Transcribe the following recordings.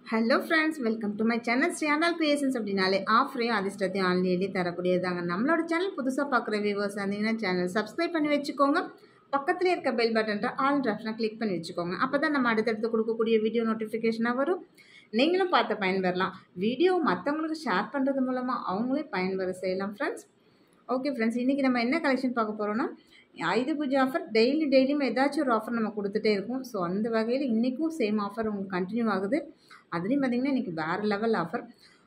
hello friends welcome to my channel Sriyandal creations அப்படின்னாலே ஆஃபரையும் அதிர்ஷ்டத்தையும் only எழுதி தரக்கூடியதாங்க நம்மளோட சேனல் புதுசாக பார்க்குற வியூவர்ஸ் இருந்தீங்கன்னா சேனல் சப்ஸ்கிரைப் பண்ணி வச்சுக்கோங்க பக்கத்தில் இருக்க பெல் பட்டன்ற ஆல் ஆப்ஷனை கிளிக் பண்ணி வச்சுக்கோங்க அப்போ தான் நம்ம அடுத்தடுத்து கொடுக்கக்கூடிய வீடியோ நோட்டிஃபிகேஷனாக வரும் நீங்களும் பார்த்து பயன்பெறலாம் வீடியோ மற்றவங்களுக்கு ஷேர் பண்ணுறது மூலமாக அவங்களே பயன்பெற செய்யலாம் ஃப்ரெண்ட்ஸ் ஓகே ஃப்ரெண்ட்ஸ் இன்றைக்கி நம்ம என்ன கலெக்ஷன் பார்க்க போகிறோன்னா ஆயுத பூஜை ஆஃபர் டெய்லி டெய்லியும் ஏதாச்சும் ஒரு ஆஃபர் நம்ம கொடுத்துட்டே இருக்கோம் ஸோ அந்த வகையில் இன்றைக்கும் சேம் ஆஃபர் உங்களுக்கு கண்டினியூ ஆகுது அதுலேயும் பார்த்திங்கன்னா இன்றைக்கி வேறு லெவல் ஆஃபர்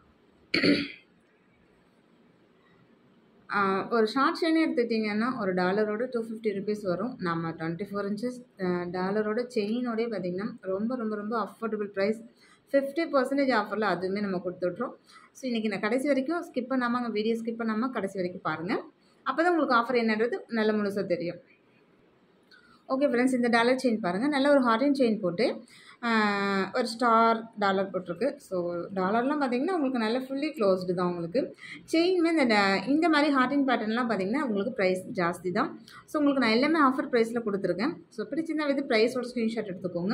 ஒரு ஷார்ட் செயினே எடுத்துட்டிங்கன்னா ஒரு டாலரோட டூ ஃபிஃப்டி ருபீஸ் வரும் நம்ம டுவெண்ட்டி ஃபோர் இன்ச்சஸ் டாலரோட செயினோடய பார்த்திங்கன்னா ரொம்ப ரொம்ப ரொம்ப அஃபோர்டபுள் ப்ரைஸ் ஃபிஃப்டி பர்சன்டேஜ் ஆஃபரில் அதுவுமே நம்ம கொடுத்துட்றோம் ஸோ இன்றைக்கி நான் கடைசி வரைக்கும் ஸ்கிப் பண்ணாமல் அங்கே வீடியோ ஸ்கிப் பண்ணாமல் கடைசி வரைக்கும் பாருங்கள் அப்போ தான் உங்களுக்கு ஆஃபர் என்னன்றது நல்ல முழுசாக தெரியும் ஓகே ஃப்ரெண்ட்ஸ் இந்த டாலர் செயின் பாருங்கள் நல்ல ஒரு ஹார்டின் செயின் போட்டு ஒரு ஸ்டார் டாலர் போட்டிருக்கு ஸோ டாலர்லாம் பார்த்திங்கன்னா உங்களுக்கு நல்ல ஃபுல்லி க்ளோஸ்டு தான் உங்களுக்கு செயின்மே இந்த இந்த மாதிரி ஹார்டின் பேட்டர்ன்லாம் பார்த்திங்கன்னா உங்களுக்கு ப்ரைஸ் ஜாஸ்தி தான் ஸோ உங்களுக்கு நான் எல்லாமே ஆஃபர் ப்ரைஸில் கொடுத்துருக்கேன் ஸோ பிடிச்சிருந்தா வித் ப்ரைஸோட ஸ்க்ரீன்ஷாட் எடுத்துக்கோங்க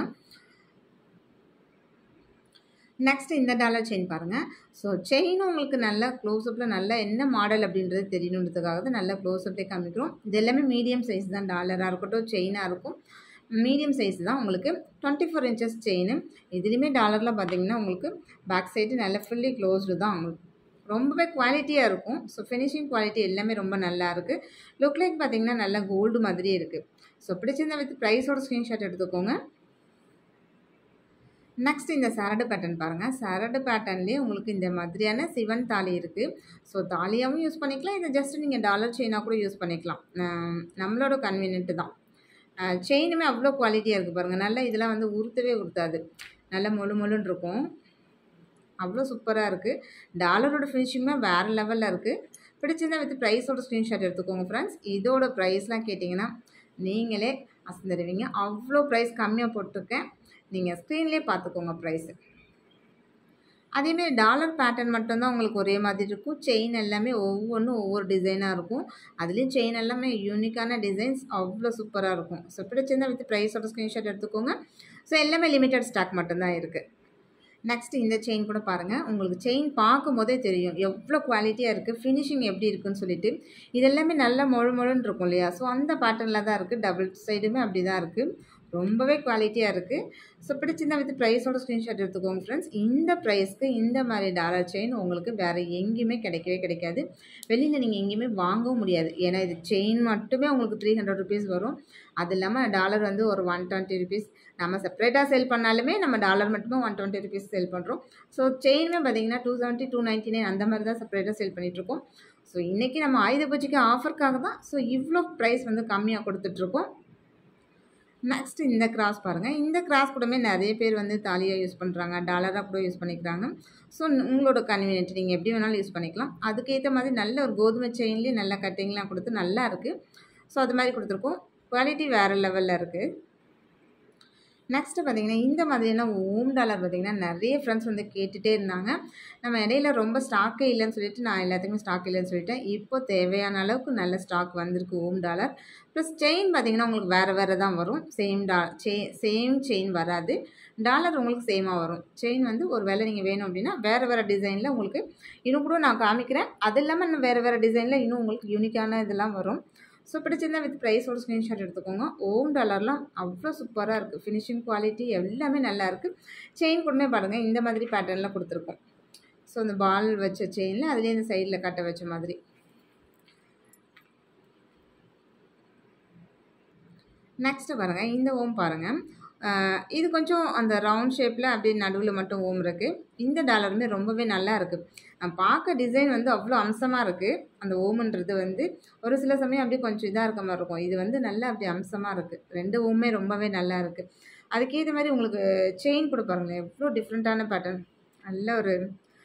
நெக்ஸ்ட் இந்த டாலர் செயின் பாருங்கள் ஸோ செயினும் உங்களுக்கு நல்ல க்ளோஸ்அப்பில் நல்ல என்ன மாடல் அப்படின்றது தெரியணுன்றதுக்காக தான் நல்ல க்ளோஸ்அப்லேயே காமிக்கிறோம் இது எல்லாமே மீடியம் சைஸ் தான் டாலராக இருக்கட்டும் செயினாக இருக்கும் மீடியம் சைஸ் தான் உங்களுக்கு டுவெண்ட்டி ஃபோர் இன்ச்சஸ் செயின் இதுலேயுமே டாலரில் பார்த்தீங்கன்னா உங்களுக்கு பேக் சைடு நல்ல ஃபுல்லி க்ளோஸ்டு தான் உங்களுக்கு ரொம்பவே குவாலிட்டியாக இருக்கும் ஸோ ஃபினிஷிங் குவாலிட்டி எல்லாமே ரொம்ப நல்லா இருக்குது லுக் லைக் பார்த்தீங்கன்னா நல்ல கோல்டு மாதிரியே இருக்குது ஸோ பிடிச்சிருந்தா வித் ப்ரைஸோட ஸ்க்ரீன்ஷாட் எடுத்துக்கோங்க நெக்ஸ்ட் இந்த சரடு பேட்டர்ன் பாருங்கள் சரடு பேட்டர்ன்லேயே உங்களுக்கு இந்த மாதிரியான சிவன் தாலி இருக்குது ஸோ தாலியாகவும் யூஸ் பண்ணிக்கலாம் இதை ஜஸ்ட் நீங்கள் டாலர் செயினாக கூட யூஸ் பண்ணிக்கலாம் நம்மளோட கன்வீனியன்ட்டு தான் செயினுமே அவ்வளோ குவாலிட்டியாக இருக்குது பாருங்கள் நல்லா இதெல்லாம் வந்து உறுத்தவே உறுத்தாது நல்லா மொழு மொழுன்னு இருக்கும் அவ்வளோ சூப்பராக இருக்குது டாலரோட ஃபினிஷிங்குமே வேறு லெவலில் இருக்குது பிடிச்சிருந்தா வித் ப்ரைஸோட ஸ்க்ரீன்ஷாட் எடுத்துக்கோங்க ஃப்ரெண்ட்ஸ் இதோட ப்ரைஸ்லாம் கேட்டிங்கன்னா நீங்களே அசந்துடுவீங்க அவ்வளோ ப்ரைஸ் கம்மியாக போட்டிருக்கேன் நீங்கள் ஸ்க்ரீன்லேயே பார்த்துக்கோங்க ப்ரைஸு அதேமாரி டாலர் பேட்டர்ன் மட்டும்தான் உங்களுக்கு ஒரே மாதிரி இருக்கும் செயின் எல்லாமே ஒவ்வொன்றும் ஒவ்வொரு டிசைனாக இருக்கும் அதுலேயும் செயின் எல்லாமே யூனிக்கான டிசைன்ஸ் அவ்வளோ சூப்பராக இருக்கும் ஸோ பிடிச்சிருந்தா வித் ப்ரைஸோட ஸ்க்ரீன்ஷாட் எடுத்துக்கோங்க ஸோ எல்லாமே லிமிட்டட் ஸ்டாக் மட்டும்தான் இருக்குது நெக்ஸ்ட் இந்த செயின் கூட பாருங்கள் உங்களுக்கு செயின் பார்க்கும் போதே தெரியும் எவ்வளோ குவாலிட்டியாக இருக்குது ஃபினிஷிங் எப்படி இருக்குன்னு சொல்லிட்டு இதெல்லாமே நல்ல மொழு மொழுன்னு இருக்கும் இல்லையா ஸோ அந்த பேட்டர்னில் தான் இருக்குது டபுள் சைடுமே அப்படி தான் இருக்குது ரொம்பவே குவாலிட்டியாக இருக்குது ஸோ பிடிச்சிருந்தா வித் ப்ரைஸோட ஸ்க்ரீன்ஷாட் எடுத்துக்கோங்க ஃப்ரெண்ட்ஸ் இந்த ப்ரைஸ்க்கு இந்த மாதிரி டாலர் செயின் உங்களுக்கு வேறு எங்கேயுமே கிடைக்கவே கிடைக்காது வெளியில் நீங்கள் எங்கேயுமே வாங்கவும் முடியாது ஏன்னா இது செயின் மட்டுமே உங்களுக்கு த்ரீ ஹண்ட்ரட் ருபீஸ் வரும் அது இல்லாமல் டாலர் வந்து ஒரு ஒன் டுவெண்ட்டி ருபீஸ் நம்ம செப்பரேட்டாக சேல் பண்ணாலுமே நம்ம டாலர் மட்டுமே ஒன் டுவெண்ட்டி ருபீஸ் சேல் பண்ணுறோம் ஸோ செயினுமே பார்த்தீங்கன்னா two seventy two ninety nine அந்த மாதிரி தான் செப்பரேட்டாக சேல் பண்ணிகிட்ருக்கோம் ஸோ இன்றைக்கி நம்ம ஆயுத பூஜைக்கு ஆஃபருக்காக தான் ஸோ இவ்வளோ ப்ரைஸ் வந்து கம்மியாக கொடுத்துட்ருக்கோம் நெக்ஸ்ட் இந்த கிராஸ் பாருங்கள் இந்த கிராஸ் கூடமே நிறைய பேர் வந்து தாலியாக யூஸ் பண்ணுறாங்க டாலராக கூட யூஸ் பண்ணிக்கிறாங்க ஸோ உங்களோட கன்வீனியன்ட் நீங்கள் எப்படி வேணாலும் யூஸ் பண்ணிக்கலாம் அதுக்கேற்ற மாதிரி நல்ல ஒரு கோதுமை செயின்லேயே நல்ல கட்டிங்லாம் கொடுத்து நல்லா இருக்குது ஸோ அது மாதிரி கொடுத்துருக்கோம் குவாலிட்டி வேறு லெவலில் இருக்குது நெக்ஸ்ட்டு பார்த்திங்கன்னா இந்த மாதிரியான ஓம் டாலர் பார்த்திங்கன்னா நிறைய ஃப்ரெண்ட்ஸ் வந்து கேட்டுகிட்டே இருந்தாங்க நம்ம இடையில ரொம்ப ஸ்டாக்கே இல்லைன்னு சொல்லிட்டு நான் எல்லாத்துக்குமே ஸ்டாக் இல்லைன்னு சொல்லிட்டேன் இப்போ தேவையான அளவுக்கு நல்ல ஸ்டாக் வந்திருக்கு ஓம் டாலர் ப்ளஸ் செயின் பார்த்திங்கன்னா உங்களுக்கு வேறு வேறு தான் வரும் சேம் டா செ சேம் செயின் வராது டாலர் உங்களுக்கு சேமாக வரும் செயின் வந்து ஒரு வேளை நீங்கள் வேணும் அப்படின்னா வேறு வேறு டிசைனில் உங்களுக்கு இன்னும் கூட நான் காமிக்கிறேன் அது இல்லாமல் இன்னும் வேறு வேறு டிசைனில் இன்னும் உங்களுக்கு யூனிக்கான இதெல்லாம் வரும் ஸோ பிடிச்சிருந்தா வித் ப்ரைஸோட ஸ்க்ரீன்ஷாட் எடுத்துக்கோங்க ஓம் டாலர்லாம் அவ்வளோ சூப்பராக இருக்குது ஃபினிஷிங் குவாலிட்டி எல்லாமே நல்லா இருக்குது செயின் கூடமே பாருங்கள் இந்த மாதிரி பேட்டர்னில் கொடுத்துருக்கோம் ஸோ இந்த பால் வச்ச செயினில் அதுலேயே இந்த சைடில் கட்ட வச்ச மாதிரி நெக்ஸ்ட்டு பாருங்கள் இந்த ஓம் பாருங்கள் இது கொஞ்சம் அந்த ரவுண்ட் ஷேப்பில் அப்படியே நடுவில் மட்டும் ஓம் இருக்குது இந்த டாலருமே ரொம்பவே நல்லா இருக்குது பார்க்க டிசைன் வந்து அவ்வளோ அம்சமாக இருக்குது அந்த ஓமுன்றது வந்து ஒரு சில சமயம் அப்படியே கொஞ்சம் இதாக இருக்க மாதிரி இருக்கும் இது வந்து நல்லா அப்படி அம்சமாக இருக்குது ரெண்டு ஓமே ரொம்பவே நல்லா இருக்குது அதுக்கேற்ற மாதிரி உங்களுக்கு செயின் கூட பாருங்களேன் எவ்வளோ டிஃப்ரெண்ட்டான பேட்டர்ன் நல்ல ஒரு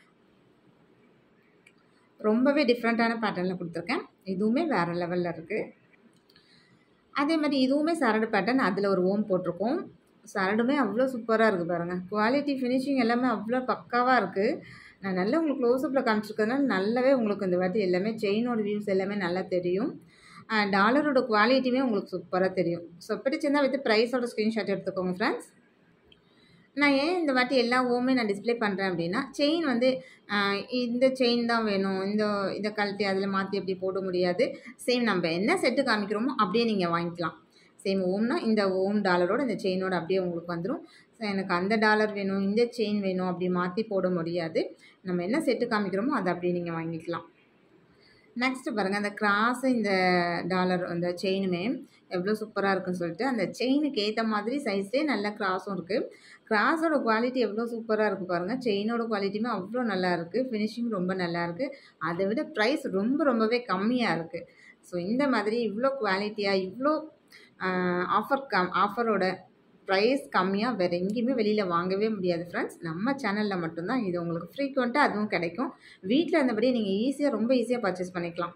ரொம்பவே டிஃப்ரெண்ட்டான பேட்டர்னில் கொடுத்துருக்கேன் இதுவுமே வேறு லெவலில் இருக்குது அதே மாதிரி இதுவுமே சரடு பேட்டர்ன் அதில் ஒரு ஓம் போட்டிருக்கோம் சரடுமே அவ்வளோ சூப்பராக இருக்குது பாருங்கள் குவாலிட்டி ஃபினிஷிங் எல்லாமே அவ்வளோ பக்காவாக இருக்குது நான் நல்லா உங்களுக்கு க்ளோஸ்அப்பில் காமிச்சிருக்கிறதுனால நல்லாவே உங்களுக்கு இந்த வாட்டி எல்லாமே செயினோட வியூஸ் எல்லாமே நல்லா தெரியும் டாலரோட குவாலிட்டியுமே உங்களுக்கு சூப்பராக தெரியும் ஸோ பிடிச்சிருந்தா வித் ப்ரைஸோட ஸ்க்ரீன்ஷாட் எடுத்துக்கோங்க ஃப்ரெண்ட்ஸ் நான் ஏன் இந்த வாட்டி எல்லா ஓமே நான் டிஸ்ப்ளே பண்ணுறேன் அப்படின்னா செயின் வந்து ஆஹ் இந்த செயின் தான் வேணும் இந்த இதை கழட்டி அதில் மாற்றி அப்படி போட முடியாது சேம் நம்ம என்ன செட்டு காமிக்கிறோமோ அப்படியே நீங்கள் வாங்கிக்கலாம் சேம் ஓம்னா இந்த ஓம் டாலரோட இந்த செயினோட அப்படியே உங்களுக்கு வந்துடும் ஸோ எனக்கு அந்த டாலர் வேணும் இந்த செயின் வேணும் அப்படி மாற்றி போட முடியாது நம்ம என்ன செட்டு காமிக்கிறோமோ அதை அப்படியே நீங்கள் வாங்கிக்கலாம் நெக்ஸ்ட்டு பாருங்கள் அந்த கிராஸு இந்த டாலர் அந்த செயினுமே எவ்வளோ சூப்பராக இருக்குன்னு சொல்லிட்டு அந்த செயினுக்கு ஏற்ற மாதிரி சைஸ்லேயே நல்ல கிராஸும் இருக்குது கிராஸோட குவாலிட்டி எவ்வளோ சூப்பராக இருக்குது பாருங்கள் செயினோட குவாலிட்டியுமே அவ்வளோ நல்லா இருக்குது ஃபினிஷிங் ரொம்ப நல்லா இருக்குது அதை விட ப்ரைஸ் ரொம்ப ரொம்பவே கம்மியாக இருக்குது ஸோ இந்த மாதிரி இவ்வளோ குவாலிட்டியாக இவ்வளோ ஆஃபர் கம் ஆஃபரோட ப்ரைஸ் கம்மியாக வேறு எங்கேயுமே வெளியில் வாங்கவே முடியாது ஃப்ரெண்ட்ஸ் நம்ம சேனலில் மட்டும்தான் இது உங்களுக்கு ஃப்ரீக்வெண்ட்டாக அதுவும் கிடைக்கும் வீட்டில் இருந்தபடியே நீங்கள் ஈஸியாக ரொம்ப ஈஸியாக பர்ச்சேஸ் பண்ணிக்கலாம்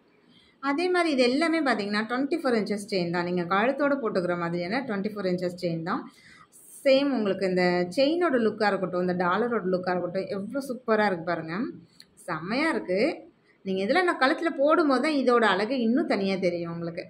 அதே மாதிரி இது எல்லாமே பார்த்தீங்கன்னா டுவெண்ட்டி ஃபோர் இன்ச்சஸ் செயின் தான் நீங்கள் கழுத்தோடு போட்டுக்கிற மாதிரியான டுவெண்ட்டி ஃபோர் இன்ச்சஸ் செயின் தான் சேம் உங்களுக்கு இந்த செயினோட லுக்காக இருக்கட்டும் இந்த டாலரோட லுக்காக இருக்கட்டும் எவ்வளோ சூப்பராக இருக்குது பாருங்கள் செம்மையாக இருக்குது நீங்கள் இதில் நான் கழுத்தில் போடும்போது தான் இதோட அழகு இன்னும் தனியாக தெரியும் உங்களுக்கு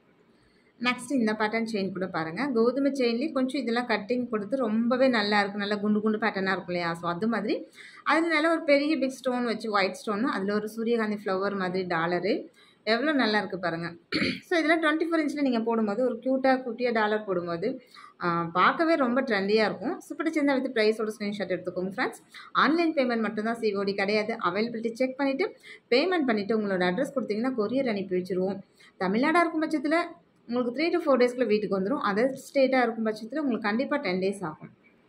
நெக்ஸ்ட் இந்த பேட்டர்ன் செயின் கூட பாருங்கள் கோதுமை செயின்லேயே கொஞ்சம் இதெல்லாம் கட்டிங் கொடுத்து ரொம்பவே நல்லா இருக்கும் நல்லா குண்டு குண்டு பேட்டர்னாக இருக்கும் இல்லையா ஸோ அது மாதிரி அதில் நல்ல ஒரு பெரிய பிக் ஸ்டோன் வச்சு ஒயிட் ஸ்டோன் அதில் ஒரு சூரியகாந்தி ஃப்ளவர் மாதிரி டாலரு எவ்வளோ நல்லா இருக்குது பாருங்கள் ஸோ இதில் டுவெண்ட்டி ஃபோர் இன்ச்சில் நீங்கள் போடும்போது ஒரு க்யூட்டாக குட்டியாக டாலர் போடும்போது பார்க்கவே ரொம்ப ட்ரெண்டியாக இருக்கும் ஸோ பிடிச்சிருந்தா வித் ப்ரைஸோட ஸ்க்ரீன்ஷாட் எடுத்துக்கோங்க ஃப்ரெண்ட்ஸ் ஆன்லைன் பேமெண்ட் மட்டும்தான் சிஓடி கிடையாது அவைலபிலிட்டி செக் பண்ணிவிட்டு பேமெண்ட் பண்ணிவிட்டு உங்களோட அட்ரஸ் கொடுத்தீங்கன்னா கொரியர் அனுப்பி வச்சுருவோம் தமிழ்நாடாக இருக்கும் பட்சத்தில் உங்களுக்கு த்ரீ டு ஃபோர் டேஸ்க்குள்ளே வீட்டுக்கு வந்துடும் அதர் ஸ்டேட்டாக இருக்கும் பட்சத்தில் உங்களுக்கு கண்டிப்பாக டென் டேஸ் ஆகும்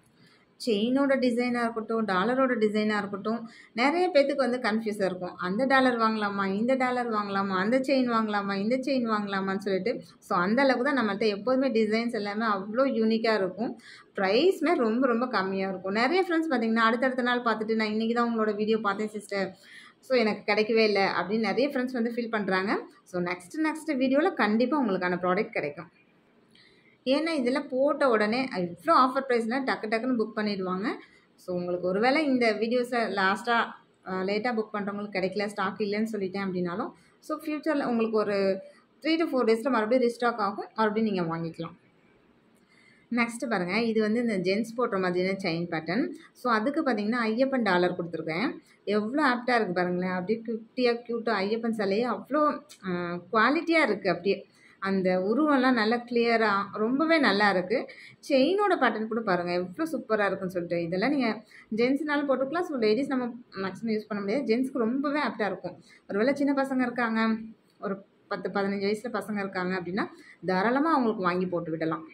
செயினோட டிசைனாக இருக்கட்டும் டாலரோட டிசைனாக இருக்கட்டும் நிறைய பேத்துக்கு வந்து கன்ஃபியூஸாக இருக்கும் அந்த டாலர் வாங்கலாமா இந்த டாலர் வாங்கலாமா அந்த செயின் வாங்கலாமா இந்த செயின் வாங்கலாமான்னு சொல்லிட்டு ஸோ அந்த அளவுக்கு தான் நம்மள்ட்ட எப்போதுமே டிசைன்ஸ் எல்லாமே அவ்வளோ யூனிக்காக இருக்கும் ப்ரைஸ்மே ரொம்ப ரொம்ப கம்மியாக இருக்கும் நிறைய ஃப்ரெண்ட்ஸ் பார்த்தீங்கன்னா அடுத்தடுத்த நாள் பார்த்துட்டு நான் இன்றைக்கி தான் உங்களோட வீடியோ பார்த்தேன் சிஸ்டர் ஸோ எனக்கு கிடைக்கவே இல்லை அப்படின்னு நிறைய ஃப்ரெண்ட்ஸ் வந்து ஃபீல் பண்ணுறாங்க ஸோ நெக்ஸ்ட் நெக்ஸ்ட் வீடியோவில் கண்டிப்பாக உங்களுக்கான ப்ராடக்ட் கிடைக்கும் ஏன்னா இதில் போட்ட உடனே இவ்வளோ ஆஃபர் ப்ரைஸ்னால் டக்கு டக்குன்னு புக் பண்ணிடுவாங்க ஸோ உங்களுக்கு ஒருவேளை இந்த வீடியோஸை லாஸ்ட்டாக லேட்டாக புக் பண்ணுறவங்களுக்கு கிடைக்கல ஸ்டாக் இல்லைன்னு சொல்லிட்டேன் அப்படின்னாலும் ஸோ ஃப்யூச்சரில் உங்களுக்கு ஒரு த்ரீ டு ஃபோர் டேஸில் மறுபடியும் ரீஸ்டாக் ஆகும் மறுபடியும் நீங்கள் வாங்கிக்கலாம் நெக்ஸ்ட்டு பாருங்கள் இது வந்து இந்த ஜென்ஸ் போடுற மாதிரியான செயின் பேட்டர்ன் ஸோ அதுக்கு பார்த்தீங்கன்னா ஐயப்பன் டாலர் கொடுத்துருக்கேன் எவ்வளோ ஆப்டாக இருக்குது பாருங்களேன் அப்படியே குட்டியாக க்யூட்டாக ஐயப்பன் சிலையே அவ்வளோ குவாலிட்டியாக இருக்குது அப்படியே அந்த உருவம்லாம் நல்லா கிளியராக ரொம்பவே நல்லா இருக்குது செயினோட பேட்டர்ன் கூட பாருங்கள் எவ்வளோ சூப்பராக இருக்குன்னு சொல்லிட்டு இதெல்லாம் நீங்கள் ஜென்ஸ்னாலும் போட்டுக்கலாம் ஸோ லேடிஸ் நம்ம மேக்ஸிமம் யூஸ் பண்ண முடியாது ஜென்ஸ்க்கு ரொம்பவே ஆப்டாக இருக்கும் ஒருவேளை சின்ன பசங்க இருக்காங்க ஒரு பத்து பதினஞ்சு வயசில் பசங்க இருக்காங்க அப்படின்னா தாராளமாக அவங்களுக்கு வாங்கி போட்டு விடலாம்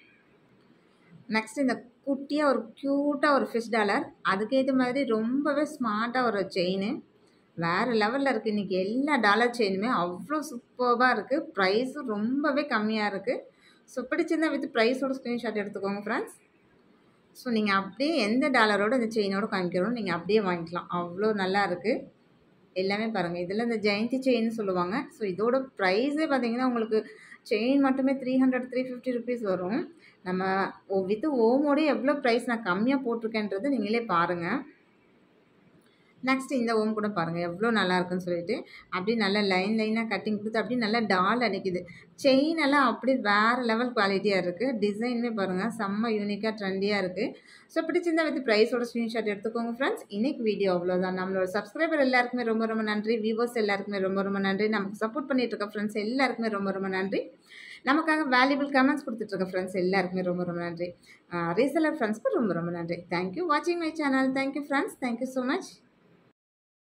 நெக்ஸ்ட் இந்த குட்டியாக ஒரு க்யூட்டாக ஒரு ஃபிஷ் டாலர் அதுக்கேற்ற மாதிரி ரொம்பவே ஸ்மார்ட்டாக ஒரு செயின் வேறு லெவலில் இருக்குது இன்றைக்கி எல்லா டாலர் செயினுமே அவ்வளோ சூப்பராக இருக்குது ப்ரைஸும் ரொம்பவே கம்மியாக இருக்குது ஸோ பிடிச்சிருந்தா வித் ப்ரைஸோட ஸ்க்ரீன்ஷாட் எடுத்துக்கோங்க ஃப்ரெண்ட்ஸ் ஸோ நீங்கள் அப்படியே எந்த டாலரோட இந்த செயினோட காமிக்கிறோம் நீங்கள் அப்படியே வாங்கிக்கலாம் அவ்வளோ நல்லா இருக்குது எல்லாமே பாருங்கள் இதில் இந்த ஜெயந்தி செயின் சொல்லுவாங்க ஸோ இதோட ப்ரைஸே பார்த்தீங்கன்னா உங்களுக்கு செயின் மட்டுமே three hundred three fifty rupees வரும் நம்ம வித் ஓமோட எவ்வளோ ப்ரைஸ் நான் கம்மியாக போட்டிருக்கேன்றது நீங்களே பாருங்கள் நெக்ஸ்ட் இந்த ஓம் கூட பாருங்கள் எவ்வளோ நல்லா இருக்குன்னு சொல்லிட்டு அப்படி நல்லா லைன் லைனாக கட்டிங் கொடுத்து அப்படி நல்லா டால் அடிக்குது செயின் எல்லாம் அப்படி வேறு லெவல் குவாலிட்டியாக இருக்குது டிசைனுமே பாருங்கள் செம்ம யூனிக்காக ட்ரெண்டியாக இருக்குது ஸோ பிடிச்சிருந்தா வித் ப்ரைஸோட ஸ்க்ரீன்ஷாட் எடுத்துக்கோங்க ஃப்ரெண்ட்ஸ் இன்னைக்கு வீடியோ அவ்வளோதான் நம்மளோட சப்ஸ்கிரைபர் எல்லாருக்குமே ரொம்ப ரொம்ப நன்றி வியூவர்ஸ் எல்லாருக்குமே ரொம்ப ரொம்ப நன்றி நமக்கு சப்போர்ட் பண்ணிட்டு இருக்க ஃப்ரெண்ட்ஸ் எல்லாருக்குமே ரொம்ப ரொம்ப நன்றி நமக்காக வேல்யூபிள் கமெண்ட்ஸ் கொடுத்துட்ருக்க ஃப்ரெண்ட்ஸ் எல்லாருக்குமே ரொம்ப ரொம்ப நன்றி ரீசலர் ஃப்ரெண்ட்ஸ்க்கு ரொம்ப ரொம்ப நன்றி தேங்க்யூ வாட்சிங் my channel thank you friends thank you so much